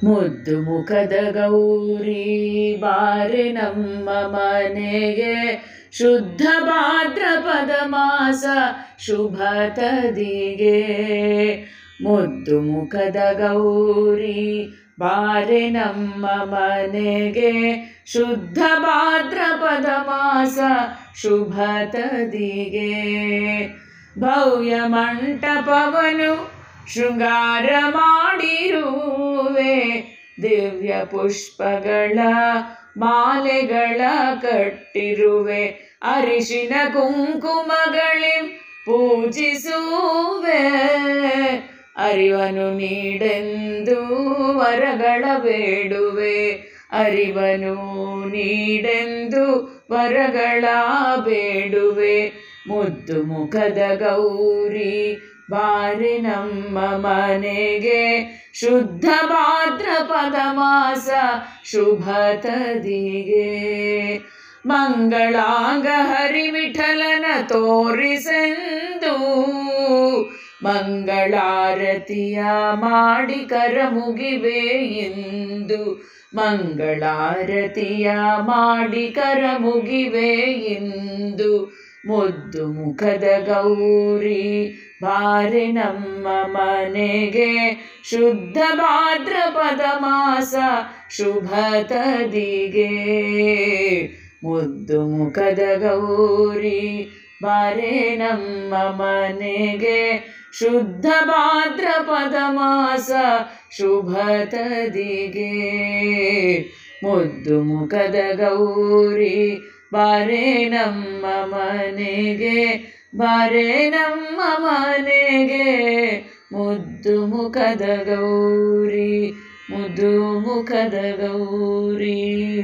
ಮುದ್ದು ಮುಖದ ಗೌರಿ ಬಾರೆ ನಮ್ಮ ಮನೆಗೆ ಶುದ್ಧ ಭಾದ್ರಪದ ಮಾಸ ಶುಭ ತದಿಗೆ ಮುದ್ದು ಮುಖದ ಗೌರಿ ಬಾರೆ ನಮ್ಮ ಮನೆಗೆ ಶುದ್ಧ ಭಾದ್ರಪದ ಮಾಸ ಶುಭ ತದಿಗೆ ಭವ್ಯ ಮಂಟಪವನು ಶೃಂಗಾರ ಮಾಡಿರುವೆ ದಿವ್ಯ ಪುಷ್ಪಗಳ ಮಾಲೆಗಳ ಕಟ್ಟಿರುವೆ ಅರಿಶಿನ ಕುಂಕುಮಗಳಿ ಪೂಜಿಸುವೆ ಅರಿವನು ನೀಡೆಂದು ವರಗಳ ಬೇಡುವೆ ಅರಿವನು ನೀಡೆಂದು ವರಗಳ ಬೇಡುವೆ ಮುದ್ದು ಮುಖದ ಗೌರಿ ಬಾರಿ ನಮ್ಮ ಮನೆಗೆ ಶುದ್ಧ ಭಾದ್ರಪದ ಮಾಸ ಶುಭ ತದಿಗೆ ಮಂಗಳಾಂಗ ಹರಿವಿಠಲನ ತೋರಿಸೆಂದು ಮಂಗಳಾರತಿಯ ಮಾಡಿ ಕರ ಮುಗಿವೆ ಎಂದು ಮಂಗಳಾರತಿಯ ಮಾಡಿ ಕರ ಮುಗಿವೆ ಎಂದು ಮುದ್ದು ಮುಖದ ಗೌರಿ ಬಾರೆ ನಮ್ಮ ಮನೆಗೆ ಶುದ್ಧ ಭಾದ್ರಪದ ಮಾಸ ಶುಭ ತದಿಗೆ ಮುದ್ದು ಮುಖದ ಗೌರಿ ಬಾರೆ ನಮ್ಮ ಮನೆಗೆ ಶುದ್ಧ ಭಾದ್ರಪದ ಮಾಸ ಶುಭ ತದಿಗೆ ಮುದ್ದು ಮುಖದ ಗೌರಿ ಬಾರೆ ನಮ್ಮ ಮನೆಗೆ ಬಾರೆ ನಮ್ಮ ಮನೆಗೆ ಮುದ್ದು ಮುಖದ ಗೌರಿ ಮುದ್ದು ಮುಖದ ಗೌರಿ